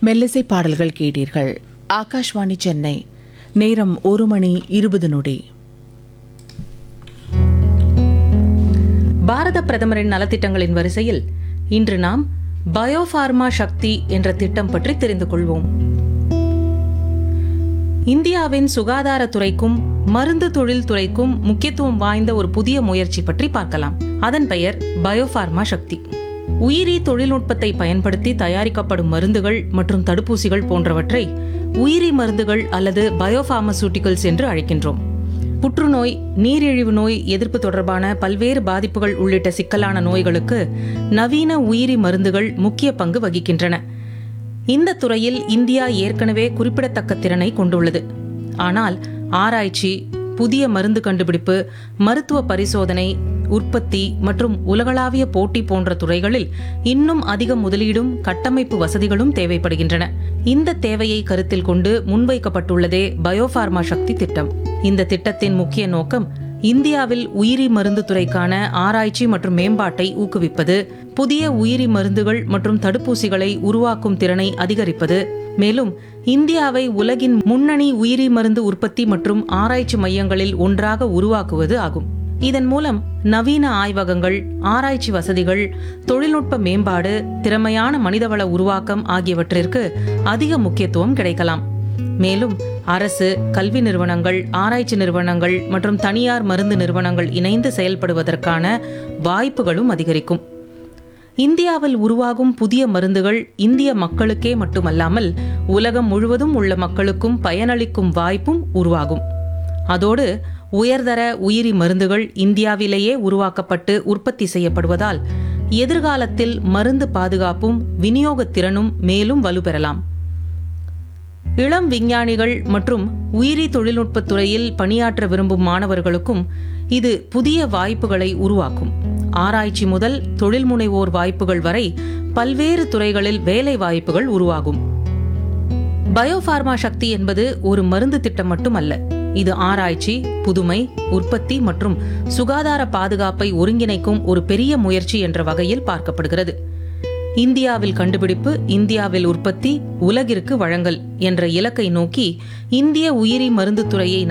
மெல்லிசை பாடல்கள் கேட்டீர்கள் ஆகாஷ்வாணி சென்னை நேரம் ஒரு மணி இருபது நொடி பாரத பிரதமரின் நலத்திட்டங்களின் வரிசையில் இன்று நாம் பயோஃபார்மா சக்தி என்ற திட்டம் பற்றி தெரிந்து கொள்வோம் இந்தியாவின் சுகாதாரத்துறைக்கும் மருந்து தொழில் துறைக்கும் முக்கியத்துவம் வாய்ந்த ஒரு புதிய முயற்சி பற்றி பார்க்கலாம் அதன் பெயர் பயோஃபார்மா சக்தி உயிரி தொழில்நுட்பத்தை பயன்படுத்தி தயாரிக்கப்படும் மருந்துகள் மற்றும் தடுப்பூசிகள் போன்றவற்றை உயிரி மருந்துகள் அல்லது பயோஃபார்மசூட்டிகல்ஸ் என்று அழைக்கின்றோம் புற்றுநோய் நீரிழிவு நோய் எதிர்ப்பு தொடர்பான பல்வேறு பாதிப்புகள் உள்ளிட்ட சிக்கலான நோய்களுக்கு நவீன உயிரி மருந்துகள் முக்கிய பங்கு வகிக்கின்றன இந்த துறையில் இந்தியா ஏற்கனவே குறிப்பிடத்தக்க திறனை கொண்டுள்ளது ஆனால் ஆராய்ச்சி புதிய மருந்து கண்டுபிடிப்பு மருத்துவ பரிசோதனை உற்பத்தி மற்றும் உலகளாவிய போட்டி போன்ற துறைகளில் இன்னும் அதிக முதலீடும் கட்டமைப்பு வசதிகளும் தேவைப்படுகின்றன இந்த தேவையை கருத்தில் கொண்டு முன்வைக்கப்பட்டுள்ளதே பயோஃபார்மா சக்தி திட்டம் இந்த திட்டத்தின் முக்கிய நோக்கம் இந்தியாவில் உயிரி மருந்து துறைக்கான ஆராய்ச்சி மற்றும் மேம்பாட்டை ஊக்குவிப்பது புதிய உயிரி மருந்துகள் மற்றும் தடுப்பூசிகளை உருவாக்கும் திறனை அதிகரிப்பது மேலும் இந்தியாவை உலகின் முன்னணி உயிரி மருந்து உற்பத்தி மற்றும் ஆராய்ச்சி மையங்களில் ஒன்றாக உருவாக்குவது ஆகும் இதன் மூலம் நவீன ஆய்வகங்கள் ஆராய்ச்சி வசதிகள் தொழில்நுட்ப மேம்பாடு திறமையான மனிதவள உருவாக்கம் ஆகியவற்றிற்கு அதிக முக்கியத்துவம் கிடைக்கலாம் மேலும் அரசு கல்வி நிறுவனங்கள் ஆராய்ச்சி நிறுவனங்கள் மற்றும் தனியார் மருந்து நிறுவனங்கள் இணைந்து செயல்படுவதற்கான வாய்ப்புகளும் அதிகரிக்கும் இந்தியாவில் உருவாகும் புதிய மருந்துகள் இந்திய மக்களுக்கே மட்டுமல்லாமல் உலகம் முழுவதும் உள்ள மக்களுக்கும் பயனளிக்கும் வாய்ப்பும் உருவாகும் அதோடு உயர்தர உயிரி மருந்துகள் இந்தியாவிலேயே உருவாக்கப்பட்டு உற்பத்தி செய்யப்படுவதால் எதிர்காலத்தில் மருந்து பாதுகாப்பும் விநியோகத் திறனும் மேலும் வலுப்பெறலாம் இளம் விஞ்ஞானிகள் மற்றும் உயிரி தொழில்நுட்பத் துறையில் பணியாற்ற விரும்பும் மாணவர்களுக்கும் இது புதிய வாய்ப்புகளை உருவாக்கும் ஆராய்ச்சி முதல் தொழில் முனைவோர் வாய்ப்புகள் வரை பல்வேறு துறைகளில் வேலை வாய்ப்புகள் உருவாகும் பயோஃபார்மா சக்தி என்பது ஒரு மருந்து திட்டம் மட்டுமல்ல இது ஆராய்ச்சி புதுமை உற்பத்தி மற்றும் சுகாதார பாதுகாப்பை ஒருங்கிணைக்கும் ஒரு பெரிய முயற்சி என்ற வகையில் பார்க்கப்படுகிறது இந்தியாவில் கண்டுபிடிப்பு இந்தியாவில் உற்பத்தி உலகிற்கு வழங்கல் என்ற இலக்கை நோக்கி இந்திய உயிரி மருந்து துறையை